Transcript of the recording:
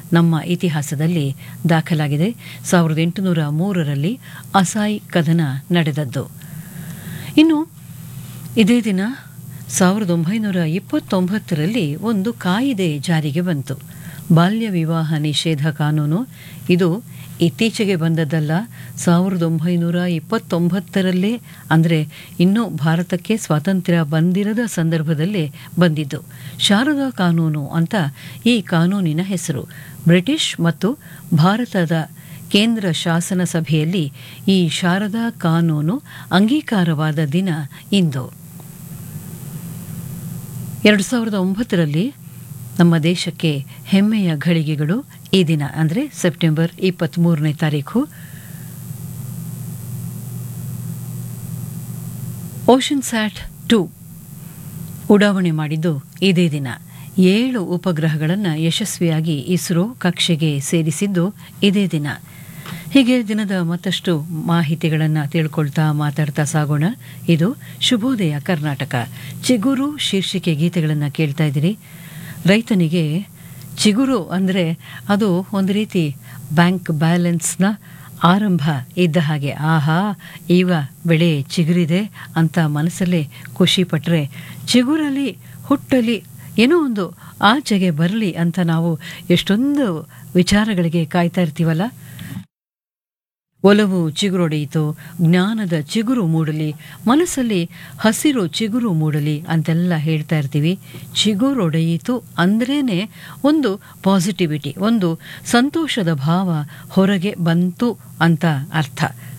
ನಮ್ಮ ಇತಿಹಾಸದಲ್ಲಿ ದಾಖಲಾಗಿದೆ ಸಾವಿರದ ಎಂಟುನೂರ ಮೂರರಲ್ಲಿ ಅಸಾಯಿ ಕದನ ನಡೆದದ್ದು ಇನ್ನು ಇದೇ ದಿನ ಸಾವಿರದ ಒಂಬೈನೂರ ಇಪ್ಪತ್ತೊಂಬತ್ತರಲ್ಲಿ ಒಂದು ಕಾಯಿದೆ ಜಾರಿಗೆ ಬಂತು ಬಾಲ್ಯ ವಿವಾಹ ನಿಷೇಧ ಕಾನೂನು ಇದು ಇತ್ತೀಚೆಗೆ ಬಂದದ್ದಲ್ಲ ಸಾವಿರದ ಒಂಬೈನೂರ ಇಪ್ಪತ್ತೊಂಬತ್ತರಲ್ಲೇ ಅಂದರೆ ಇನ್ನೂ ಭಾರತಕ್ಕೆ ಸ್ವಾತಂತ್ರ್ಯ ಬಂದಿರದ ಸಂದರ್ಭದಲ್ಲೇ ಬಂದಿದ್ದು ಶಾರದಾ ಕಾನೂನು ಅಂತ ಈ ಕಾನೂನಿನ ಹೆಸರು ಬ್ರಿಟಿಷ್ ಮತ್ತು ಭಾರತದ ಕೇಂದ್ರ ಶಾಸನ ಸಭೆಯಲ್ಲಿ ಈ ಶಾರದಾ ಕಾನೂನು ಅಂಗೀಕಾರವಾದ ದಿನ ಇಂದು ಎರಡು ಸಾವಿರದ ಒಂಬತ್ತರಲ್ಲಿ ನಮ್ಮ ದೇಶಕ್ಕೆ ಹೆಮ್ಮೆಯ ಘಳಿಗೆಗಳು ಈ ದಿನ ಅಂದರೆ ಸೆಪ್ಟೆಂಬರ್ ಇಪ್ಪತ್ತ್ಮೂರನೇ ತಾರೀಕು ಓಷನ್ ಸ್ಯಾಟ್ ಟು ಉಡಾವಣೆ ಮಾಡಿದ್ದು ಇದೇ ದಿನ ಏಳು ಉಪಗ್ರಹಗಳನ್ನು ಯಶಸ್ವಿಯಾಗಿ ಇಸ್ರೋ ಕಕ್ಷೆಗೆ ಸೇರಿಸಿದ್ದು ಇದೇ ದಿನ ಹೀಗೆ ದಿನದ ಮತ್ತಷ್ಟು ಮಾಹಿತಿಗಳನ್ನು ತಿಳ್ಕೊಳ್ತಾ ಮಾತಾಡ್ತಾ ಸಾಗೋಣ ಇದು ಶುಭೋದಯ ಕರ್ನಾಟಕ ಚಿಗುರು ಶೀರ್ಷಿಕೆ ಗೀತೆಗಳನ್ನು ಕೇಳ್ತಾ ಇದ್ದೀರಿ ರೈತನಿಗೆ ಚಿಗುರು ಅಂದರೆ ಅದು ಒಂದು ರೀತಿ ಬ್ಯಾಂಕ್ ಬ್ಯಾಲೆನ್ಸ್ನ ಆರಂಭ ಇದ್ದ ಹಾಗೆ ಆಹಾ ಈಗ ಬೆಳೆ ಚಿಗುರಿದೆ ಅಂತ ಮನಸ್ಸಲ್ಲೇ ಖುಷಿ ಪಟ್ಟರೆ ಚಿಗುರಲ್ಲಿ ಹುಟ್ಟಲಿ ಏನೋ ಒಂದು ಆಚೆಗೆ ಬರಲಿ ಅಂತ ನಾವು ಎಷ್ಟೊಂದು ವಿಚಾರಗಳಿಗೆ ಕಾಯ್ತಾ ಇರ್ತೀವಲ್ಲ ಒಲವು ಚಿಗುರೊಡೆಯಿತು ಜ್ಞಾನದ ಚಿಗುರು ಮೂಡಲಿ ಮನಸ್ಸಲ್ಲಿ ಹಸಿರು ಚಿಗುರು ಮೂಡಲಿ ಅಂತೆಲ್ಲ ಹೇಳ್ತಾ ಇರ್ತೀವಿ ಚಿಗುರೊಡೆಯಿತು ಅಂದ್ರೇನೆ ಒಂದು ಪಾಸಿಟಿವಿಟಿ ಒಂದು ಸಂತೋಷದ ಭಾವ ಹೊರಗೆ ಬಂತು ಅಂತ ಅರ್ಥ